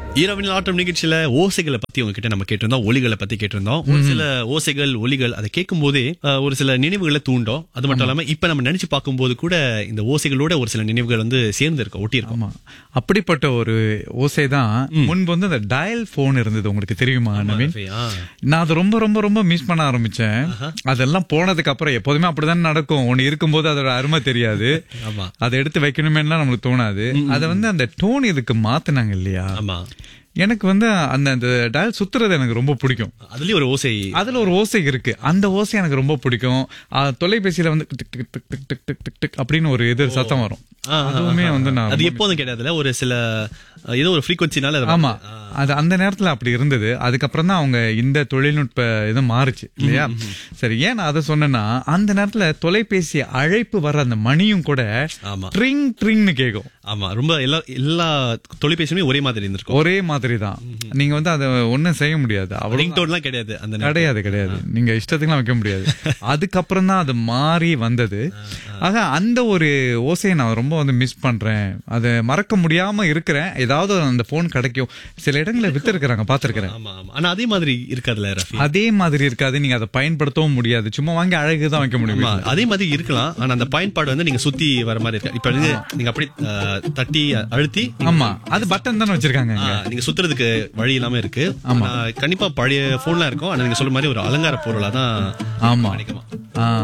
இரவின் ஆட்டம் நிகழ்ச்சியில ஓசைகளை பத்தி உங்ககிட்ட நம்ம கேட்டிருந்தோம் ஒலிகளை பத்தி கேட்டிருந்தோம் ஒரு சில ஓசைகள் ஒலிகள் அதை கேட்கும் போதே அஹ், ஒரு சில நினைவுகளை தூண்டும் அது மட்டும் இல்லாம இப்ப நம்ம நினைச்சு பார்க்கும்போது கூட இந்த ஓசைகளோட ஒரு சில நினைவுகள் வந்து சேர்ந்து இருக்கும் ஒட்டி இருக்கும் ஆமா அப்படிப்பட்ட ஒரு ஓசை தான் முன்பு வந்து அந்த டயல் போன் இருந்தது உங்களுக்கு தெரியுமா நவீன் ஆ. நான் அதை ரொம்ப ரொம்ப ரொம்ப மிஸ் பண்ண ஆரம்பிச்சேன் அதெல்லாம் போனதுக்கு அப்புறம் எப்போதுமே அப்படிதான் நடக்கும் ஒண்ணு இருக்கும்போது அதோட அருமை தெரியாது ஆமா அதை எடுத்து வைக்கணுமேலாம் நம்மளுக்கு தோணாது அதை வந்து அந்த டோன் இதுக்கு மாத்துனாங்க இல்லையா ஆமா எனக்கு வந்து அந்த அந்த டயல் சுத்துறது எனக்கு ரொம்ப பிடிக்கும் அதுலயும் ஒரு ஓசை அதுல ஒரு ஓசை இருக்கு அந்த ஓசை எனக்கு ரொம்ப பிடிக்கும் ஆ, தொலைபேசியில வந்து tick tick tick tick tick tick tick tick அப்படின்னு ஒரு இது சத்தம் வரும் ஆ, ஆ, அதுவுமே வந்து நான் அது எப்போதும் கிடையாதுல ஒரு சில அஹ், ஏதோ ஒரு ஃப்ரீக்வன்சினால ஆமா அது அந்த நேரத்துல அப்படி இருந்தது அதுக்கப்புறம் தான் அவங்க இந்த தொழில்நுட்ப இது மாறுச்சு இல்லையா சரி ஏன் நான் அதை சொன்னேன்னா அந்த நேரத்துல தொலைபேசி அழைப்பு வர அந்த மணியும் கூட ஆமா ட்ரிங் ட்ரிங்னு கேட்கும் ஆமா ரொம்ப எல்லா எல்லா தொலைபேசியுமே ஒரே மாதிரி இருந்திருக்கும் ஒரே மாதிரி தான் நீங்க வந்து அதை ஒண்ணும் செய்ய முடியாது அவ்வளவு ரிங்டோன்லாம் கிடையாது அந்த நேரத்துல. கிடையாது கிடையாது நீங்க இஷ்டத்துக்குலாம் வைக்க முடியாது அதுக்கப்புறம் தான் அது மாறி வந்தது ஆக அந்த ஒரு ஓசையை நான் ரொம்ப வந்து மிஸ் பண்றேன் அதை மறக்க முடியாம இருக்கிறேன் ஏதாவது அந்த போன் கிடைக்கும் சில இடங்களில் வித்து இருக்கிறாங்க பாத்துருக்கிறேன் ஆமா ஆமா ஆனா அதே மாதிரி இருக்காதுல்ல ரஃபி அதே மாதிரி இருக்காது நீங்க அதை பயன்படுத்தவும் முடியாது சும்மா வாங்கி அழகு தான் வைக்க முடியும் ஆமா அதே மாதிரி இருக்கலாம் ஆனா அந்த பயன்பாடு வந்து நீங்க சுத்தி வர மாதிரி இருக்கு இப்ப வந்து நீங்க அப்படி அஹ், தட்டி அழுத்தி ஆமா அது பட்டன் தானே வச்சிருக்காங்க ஆ, நீங்க சுத்துறதுக்கு வழி இல்லாம இருக்கு ஆனா கண்டிப்பா பழைய போன்லாம் இருக்கும் ஆனா நீங்க சொல்ற மாதிரி ஒரு அலங்கார பொருளா தான் ஆமா நினைக்குமா ஆ